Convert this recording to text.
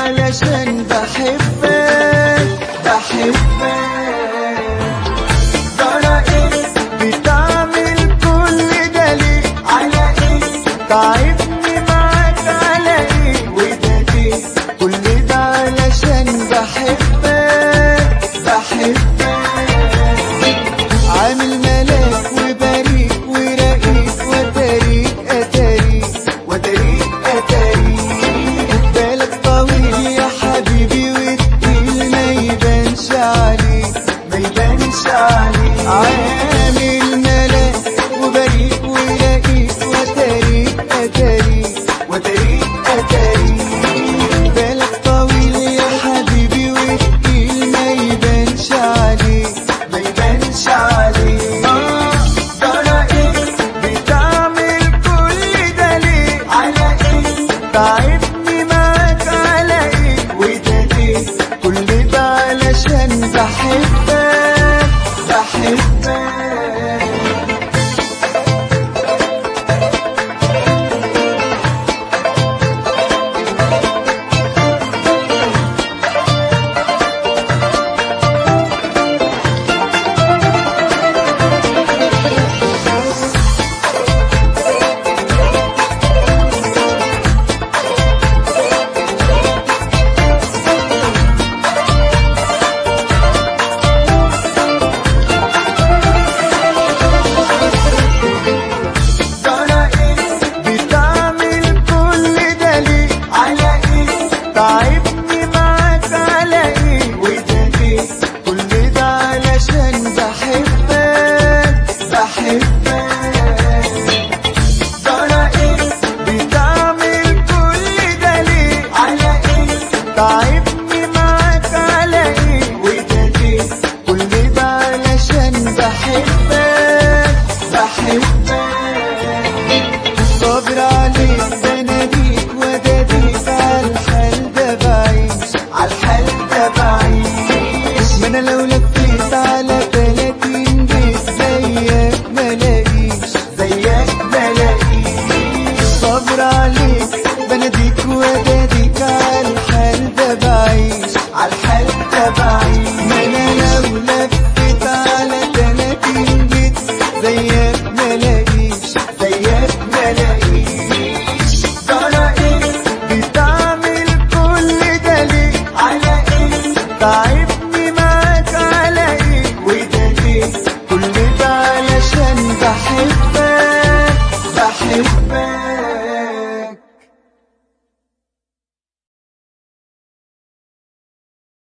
علشان بحبك بحبك ترى ايه بتعمل كل ده ليه على ايه تعبني معاك على ايه وده ليه كل ده علشان بحبك بحبك عامل ملاك وبريك ورقيق وتاريك اتاريك وتاريك اتاريك بالك طويل يا حبيبي والتقيل ما يبانش عليك ما يبانش عليك عامل ملاك وبريك ورقيق وتاريك اتاريك وتاريك اتاريك بالك طويل يا حبيبي والتقيل ما يبانش عليك ما يبانش عليك ترى ايه بتعمل كل ده ليه على ايه تعبني معاك على ايه وده ليه كل ده علشان بحبك بحبك ترى ايه بتعمل كل ده ليه على ايه تعبني معاك على ايه وده ليه كل ده علشان بحبك بحبك ترى ايه بتعمل كل ده ليه على ايه تعبني معاك على ايه وده ليه كل ده علشان بحبك بحبك صابر عليك بناديك وداديك عالحال ده بعيش عالحال ده بعيش ما انا لو لفيت على تلاتين بيت زيك ملاقيش زيك ملاقيش صابر عليك بناديك وداديك عالحال ده بعيش عالحال ده بعيش ما انا لو لفيت على تلاتين بيت زيك ملاقيش زيك ملاقيش